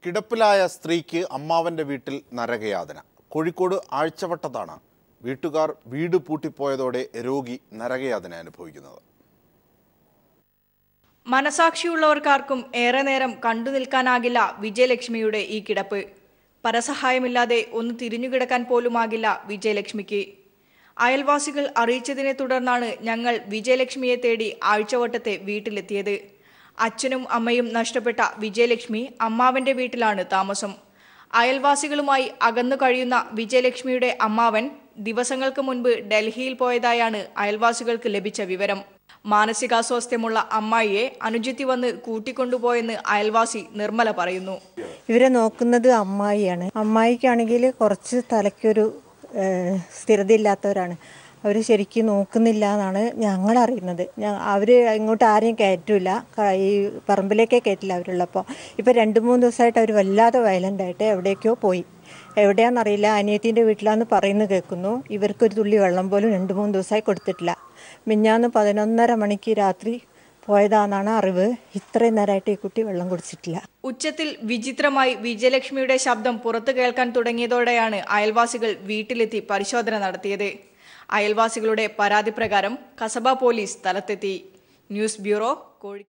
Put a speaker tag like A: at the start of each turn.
A: കിടപ്പിലായ സ്ത്രീക്ക് അമ്മാവന്റെ വീട്ടിൽ നരകയാതന കോഴിക്കോട് ആഴ്ചവട്ടത്താണ് വീട്ടുകാർ വീട് പൂട്ടിപ്പോയതോടെ രോഗി നരകയാതന അനുഭവിക്കുന്നത്
B: മനസാക്ഷിയുള്ളവർക്കാർക്കും ഏറെ നേരം കണ്ടു നിൽക്കാനാകില്ല വിജയലക്ഷ്മിയുടെ ഈ കിടപ്പ് പരസഹായമില്ലാതെ ഒന്ന് തിരിഞ്ഞുകിടക്കാൻ പോലുമാകില്ല വിജയലക്ഷ്മിക്ക് അയൽവാസികൾ അറിയിച്ചതിനെ തുടർന്നാണ് ഞങ്ങൾ വിജയലക്ഷ്മിയെ തേടി ആഴ്ചവട്ടത്തെ വീട്ടിലെത്തിയത് അച്ഛനും അമ്മയും നഷ്ടപ്പെട്ട വിജയലക്ഷ്മി അമ്മാവന്റെ വീട്ടിലാണ് താമസം അയൽവാസികളുമായി അകന്നു കഴിയുന്ന വിജയലക്ഷ്മിയുടെ അമ്മാവൻ ദിവസങ്ങൾക്ക് മുൻപ് ഡൽഹിയിൽ പോയതായാണ് അയൽവാസികൾക്ക് ലഭിച്ച വിവരം മാനസികാസ്വാസ്ഥ്യമുള്ള അമ്മായിയെ അനുജിത്തി വന്ന് കൂട്ടിക്കൊണ്ടുപോയെന്ന് അയൽവാസി നിർമ്മല പറയുന്നു
C: ഇവരെ നോക്കുന്നത് അമ്മായിയാണ് അമ്മായിക്കാണെങ്കിൽ കുറച്ച് തലയ്ക്കൊരു ഏഹ്, സ്ഥിരതയില്ലാത്തവരാണ് അവർ ശരിക്കും നോക്കുന്നില്ല എന്നാണ് ഞങ്ങൾ അറിയുന്നത് അവർ ഇങ്ങോട്ട് ആരെയും കയറ്റില്ല ഈ പറമ്പിലേക്കേ കയറ്റില്ല അവരുള്ളപ്പോൾ ഇപ്പോൾ രണ്ട് മൂന്ന് ദിവസമായിട്ട് അവർ വല്ലാതെ വയലൻ്റ് ആയിട്ട് എവിടേക്കോ പോയി എവിടെയാണെന്നറിയില്ല അനിയത്തിൻ്റെ വീട്ടിലാന്ന് പറയുന്നത് കേൾക്കുന്നു ഇവർക്കൊരു തുള്ളി വെള്ളം പോലും രണ്ട് മൂന്ന് ദിവസമായി കൊടുത്തിട്ടില്ല മിഞ്ഞാന്ന് പതിനൊന്നര മണിക്ക് രാത്രി പോയതാണെന്നാണ് അറിവ് ഇത്രയും നേരമായിട്ട് ഈ കുട്ടി വെള്ളം കുടിച്ചിട്ടില്ല
B: ഉച്ചത്തിൽ വിചിത്രമായി വിജയലക്ഷ്മിയുടെ ശബ്ദം പുറത്തു കേൾക്കാൻ തുടങ്ങിയതോടെയാണ് അയൽവാസികൾ വീട്ടിലെത്തി പരിശോധന നടത്തിയത് അയൽവാസികളുടെ പരാതി പ്രകാരം കസബ പോലീസ് സ്ഥലത്തെത്തി ന്യൂസ് ബ്യൂറോ കോഴി